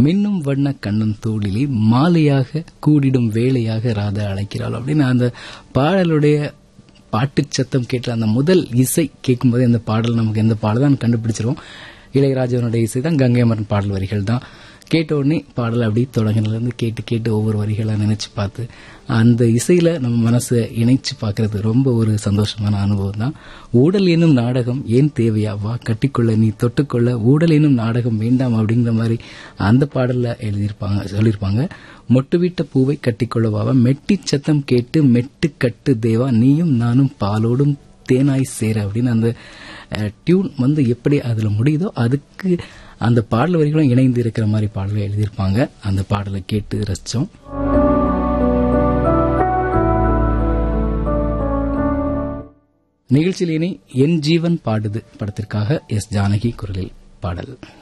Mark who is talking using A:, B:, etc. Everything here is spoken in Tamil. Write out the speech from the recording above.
A: மின்னும் வண்ண கண்ணன் தோளிலே மாலையாக கூடிடும் வேலையாக ராதா அழைக்கிறாள் அப்படின்னு அந்த பாடலுடைய பாட்டு சத்தம் கேட்ட அந்த முதல் இசை கேட்கும்போது இந்த பாடல் நமக்கு எந்த பாடல் தான் கண்டுபிடிச்சிருவோம் இளையராஜவனுடைய இசை தான் கங்கை அமரன் பாடல் வரிகள் தான் கேட்ட உடனே பாடல் அப்படி தொடங்கினதுலேருந்து கேட்டு கேட்டு ஒவ்வொரு வரிகளை நினைச்சு பார்த்து அந்த இசையில நம்ம மனசை இணைச்சு பார்க்கறது ரொம்ப ஒரு சந்தோஷமான அனுபவம் தான் ஊடல் என்னும் நாடகம் ஏன் தேவையா வா கட்டிக்கொள்ள நீ தொட்டுக்கொள்ள ஊடல் என்னும் நாடகம் வேண்டாம் அப்படிங்கிற மாதிரி அந்த பாடல்ல எழுதியிருப்பாங்க சொல்லியிருப்பாங்க மொட்டுவிட்ட பூவை கட்டிக்கொள்ளவாவா மெட்டி சத்தம் கேட்டு மெட்டு கட்டு தேவா நீயும் நானும் பாலோடும் தேனாய் சேர அப்படின்னு அந்த டியூன் வந்து எப்படி அதுல முடியுதோ அதுக்கு அந்த பாடல் வரிகளும் இணைந்து இருக்கிற மாதிரி பாடல்கள் எழுதியிருப்பாங்க அந்த பாடலை கேட்டு ரசிச்சோம் நிகழ்ச்சியில் இனி என் ஜீவன் பாடுது படத்திற்காக எஸ் ஜானகி குரலில் பாடல்